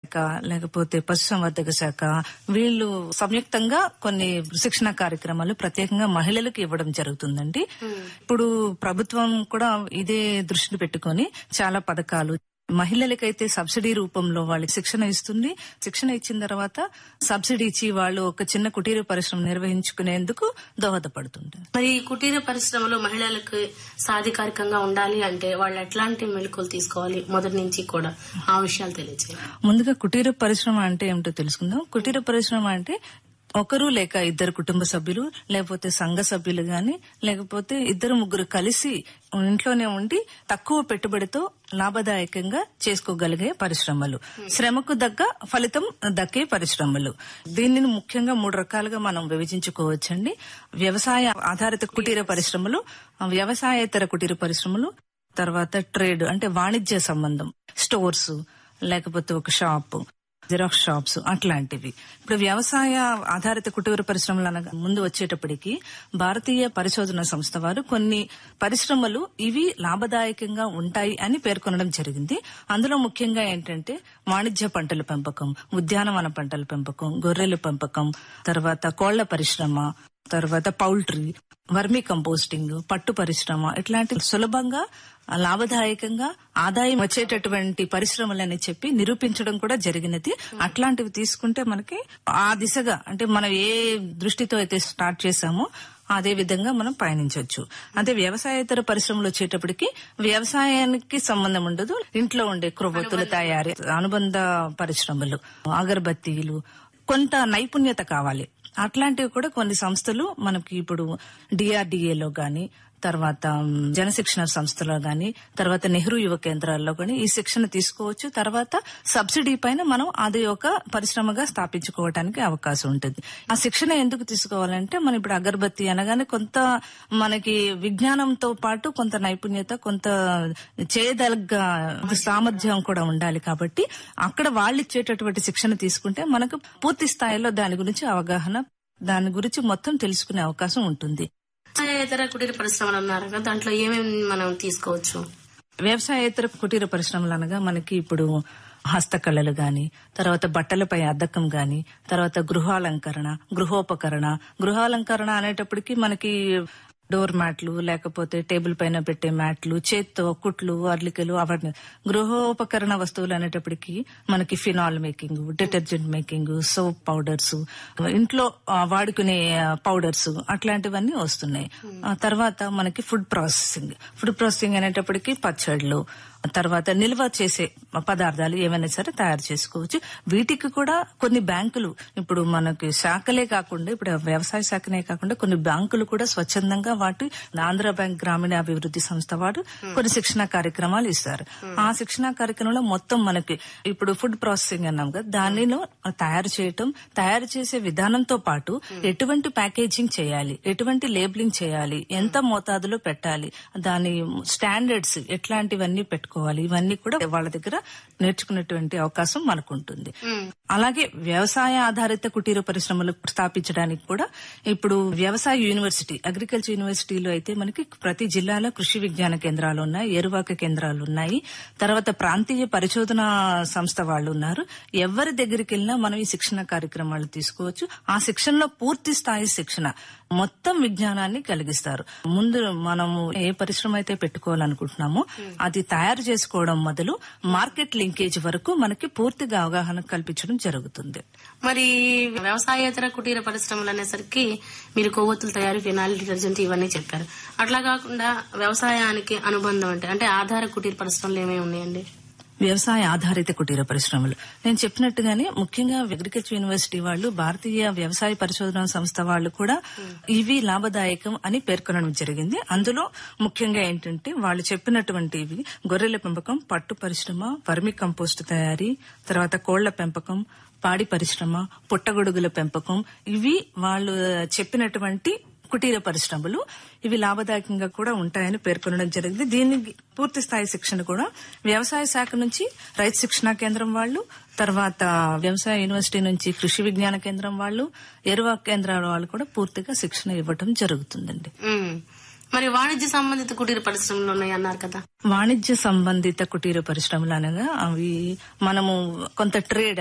లేకపోతే పశుసంవర్ధక శాఖ వీళ్ళు సంయుక్తంగా కొన్ని శిక్షణ కార్యక్రమాలు ప్రత్యేకంగా మహిళలకు ఇవ్వడం జరుగుతుందండి ఇప్పుడు ప్రభుత్వం కూడా ఇదే దృష్టిని పెట్టుకొని చాలా పథకాలు మహిళలకైతే సబ్సిడీ రూపంలో వాళ్ళకి శిక్షణ ఇస్తుంది శిక్షణ ఇచ్చిన తర్వాత సబ్సిడీ ఇచ్చి వాళ్ళు ఒక చిన్న కుటీర పరిశ్రమ నిర్వహించుకునేందుకు దోహదపడుతుంది మరి ఈ కుటీర పరిశ్రమలో మహిళలకు సాధికారికంగా ఉండాలి అంటే వాళ్ళు ఎట్లాంటి మెళుకులు తీసుకోవాలి మొదటి నుంచి కూడా ఆ విషయాలు తెలియజేయాలి ముందుగా కుటీర పరిశ్రమ అంటే ఏమిటో తెలుసుకుందాం కుటీర పరిశ్రమ అంటే ఒకరు లేక ఇద్దరు కుటుంబ సభ్యులు లేకపోతే సంఘ సభ్యులు గాని లేకపోతే ఇద్దరు ముగ్గురు కలిసి ఇంట్లోనే ఉండి తక్కువ పెట్టుబడితో లాభదాయకంగా చేసుకోగలిగే పరిశ్రమలు శ్రమకు దగ్గ ఫలితం దక్కే పరిశ్రమలు దీనిని ముఖ్యంగా మూడు రకాలుగా మనం విభజించుకోవచ్చండి వ్యవసాయ ఆధారిత కుటీర పరిశ్రమలు వ్యవసాయేతర కుటీర పరిశ్రమలు తర్వాత ట్రేడ్ అంటే వాణిజ్య సంబంధం స్టోర్స్ లేకపోతే ఒక షాప్ జిరాక్స్ షాప్స్ అట్లాంటివి ఇప్పుడు వ్యవసాయ ఆధారిత కుటీర పరిశ్రమలు అనగా ముందు వచ్చేటప్పటికి భారతీయ పరిశోధన సంస్థ వారు కొన్ని పరిశ్రమలు ఇవి లాభదాయకంగా ఉంటాయి అని పేర్కొనడం జరిగింది అందులో ముఖ్యంగా ఏంటంటే వాణిజ్య పంటల పెంపకం ఉద్యానవన పంటల పెంపకం గొర్రెల పెంపకం తర్వాత కోళ్ల పరిశ్రమ తర్వాత పౌల్ట్రీ వర్మీ కంపోస్టింగ్ పట్టు పరిశ్రమ ఇట్లాంటి సులభంగా లాభదాయకంగా ఆదాయం వచ్చేటటువంటి పరిశ్రమలని చెప్పి నిరూపించడం కూడా జరిగినది అట్లాంటివి తీసుకుంటే మనకి ఆ దిశగా అంటే మనం ఏ దృష్టితో అయితే స్టార్ట్ చేశామో అదే విధంగా మనం పయనించవచ్చు అంటే వ్యవసాయేతర పరిశ్రమలు వచ్చేటప్పటికి వ్యవసాయానికి సంబంధం ఉండదు ఇంట్లో ఉండే క్రొవ్వొత్తుల తయారీ అనుబంధ పరిశ్రమలు అగరబత్తీలు కొంత నైపుణ్యత కావాలి అట్లాంటివి కూడా కొన్ని సంస్థలు మనకి ఇప్పుడు డిఆర్డిఏలో గాని తర్వాత జనశిక్షణ సంస్థలో గాని తర్వాత నెహ్రూ యువ కేంద్రాల్లో గాని ఈ శిక్షణ తీసుకోవచ్చు తర్వాత సబ్సిడీ పైన మనం అది ఒక పరిశ్రమగా స్థాపించుకోవడానికి అవకాశం ఉంటుంది ఆ శిక్షణ ఎందుకు తీసుకోవాలంటే మనం ఇప్పుడు అగరబత్తి అనగానే కొంత మనకి విజ్ఞానంతో పాటు కొంత నైపుణ్యత కొంత చేయదగ్గ సామర్థ్యం కూడా ఉండాలి కాబట్టి అక్కడ వాళ్ళు ఇచ్చేటటువంటి శిక్షణ తీసుకుంటే మనకు పూర్తి స్థాయిలో దాని గురించి అవగాహన దాని గురించి మొత్తం తెలుసుకునే అవకాశం ఉంటుంది ఇతర కుటీర పరిశ్రమలు అన్నారు కదా దాంట్లో ఏమేమి మనం తీసుకోవచ్చు వ్యవసాయేతర కుటీర పరిశ్రమలు అనగా మనకి ఇప్పుడు హస్తకళలు గాని తర్వాత బట్టలపై అద్దకం గాని తర్వాత గృహాలంకరణ గృహోపకరణ గృహాలంకరణ అనేటప్పటికి మనకి డోర్ మ్యాట్లు లేకపోతే టేబుల్ పైన పెట్టే మ్యాట్లు చేత్తో కుట్లు అర్లికలు అవన్నీ గృహోపకరణ వస్తువులు అనేటప్పటికి మనకి phenol making detergent making soap powders ఇంట్లో ఆ, వాడుకునే పౌడర్స్ అట్లాంటివన్నీ వస్తున్నాయి ఆ తర్వాత మనకి ఫుడ్ ప్రాసెసింగ్ ఫుడ్ ప్రాసెసింగ్ అనేటప్పటికి పచ్చళ్ళు తర్వాత నిల్వ చేసే పదార్థాలు ఏమైనా సరే తయారు చేసుకోవచ్చు వీటికి కూడా కొన్ని బ్యాంకులు ఇప్పుడు మనకి శాఖలే కాకుండా ఇప్పుడు వ్యవసాయ శాఖనే కాకుండా కొన్ని బ్యాంకులు కూడా స్వచ్ఛందంగా వాటి ఆంధ్ర బ్యాంక్ గ్రామీణ అభివృద్ధి సంస్థ వారు కొన్ని శిక్షణ కార్యక్రమాలు ఇస్తారు ఆ శిక్షణ కార్యక్రమంలో మొత్తం మనకి ఇప్పుడు ఫుడ్ ప్రాసెసింగ్ అన్నాం కదా దానిలో తయారు చేయటం తయారు చేసే విధానంతో పాటు ఎటువంటి ప్యాకేజింగ్ చేయాలి ఎటువంటి లేబులింగ్ చేయాలి ఎంత మోతాదులో పెట్టాలి దాని స్టాండర్డ్స్ ఎట్లాంటివన్నీ పెట్టుకోవాలి ఇవన్నీ కూడా వాళ్ళ దగ్గర నేర్చుకునేటువంటి అవకాశం మనకు ఉంటుంది అలాగే వ్యవసాయ ఆధారిత కుటీర పరిశ్రమలు స్థాపించడానికి కూడా ఇప్పుడు వ్యవసాయ యూనివర్సిటీ అగ్రికల్చర్ యూనివర్సిటీలో అయితే మనకి ప్రతి జిల్లాలో కృషి విజ్ఞాన కేంద్రాలు ఉన్నాయి ఏరువాక కేంద్రాలు ఉన్నాయి తర్వాత ప్రాంతీయ పరిశోధన సంస్థ వాళ్ళు ఉన్నారు ఎవరి దగ్గరికి వెళ్ళినా మనం ఈ శిక్షణ కార్యక్రమాలు తీసుకోవచ్చు ఆ శిక్షణలో పూర్తి స్థాయి శిక్షణ మొత్తం విజ్ఞానాన్ని కలిగిస్తారు ముందు మనము ఏ పరిశ్రమ అయితే పెట్టుకోవాలనుకుంటున్నామో అది తయారు చేసుకోవడం మొదలు మార్కెట్ లింకేజ్ వరకు మనకి పూర్తిగా అవగాహన కల్పించడం జరుగుతుంది మరి వ్యవసాయేతర కుటీర పరిశ్రమలు అనేసరికి మీరు కొవ్వొత్తుల తయారీ ఫినాయిల్ డిటర్జెంట్ ఇవన్నీ చెప్పారు అట్లా కాకుండా వ్యవసాయానికి అనుబంధం అంటే అంటే ఆధార కుటీర పరిశ్రమలు ఏమేమి ఉన్నాయండి వ్యవసాయ ఆధారిత కుటీర పరిశ్రమలు నేను చెప్పినట్టుగానే ముఖ్యంగా అగ్రికల్చర్ యూనివర్సిటీ వాళ్ళు భారతీయ వ్యవసాయ పరిశోధన సంస్థ వాళ్ళు కూడా ఇవి లాభదాయకం అని పేర్కొనడం జరిగింది అందులో ముఖ్యంగా ఏంటంటే వాళ్ళు చెప్పినటువంటివి గొర్రెల పెంపకం పట్టు పరిశ్రమ వర్మి కంపోస్ట్ తయారీ తర్వాత కోళ్ల పెంపకం పాడి పరిశ్రమ పుట్టగొడుగుల పెంపకం ఇవి వాళ్ళు చెప్పినటువంటి కుటీర పరిశ్రమలు ఇవి లాభదాయకంగా కూడా ఉంటాయని పేర్కొనడం జరిగింది దీనికి పూర్తి స్థాయి శిక్షణ కూడా వ్యవసాయ శాఖ నుంచి రైతు శిక్షణా కేంద్రం వాళ్ళు తర్వాత వ్యవసాయ యూనివర్సిటీ నుంచి కృషి విజ్ఞాన కేంద్రం వాళ్ళు ఎరువా కేంద్రాల వాళ్ళు కూడా పూర్తిగా శిక్షణ ఇవ్వటం జరుగుతుందండి ఉమ్. మరి వాణిజ్య సంబంధిత కుటీర పరిశ్రమలు ఉన్నాయి అన్నారు కదా వాణిజ్య సంబంధిత కుటీర పరిశ్రమలు అనగా అవి మనము కొంత ట్రేడ్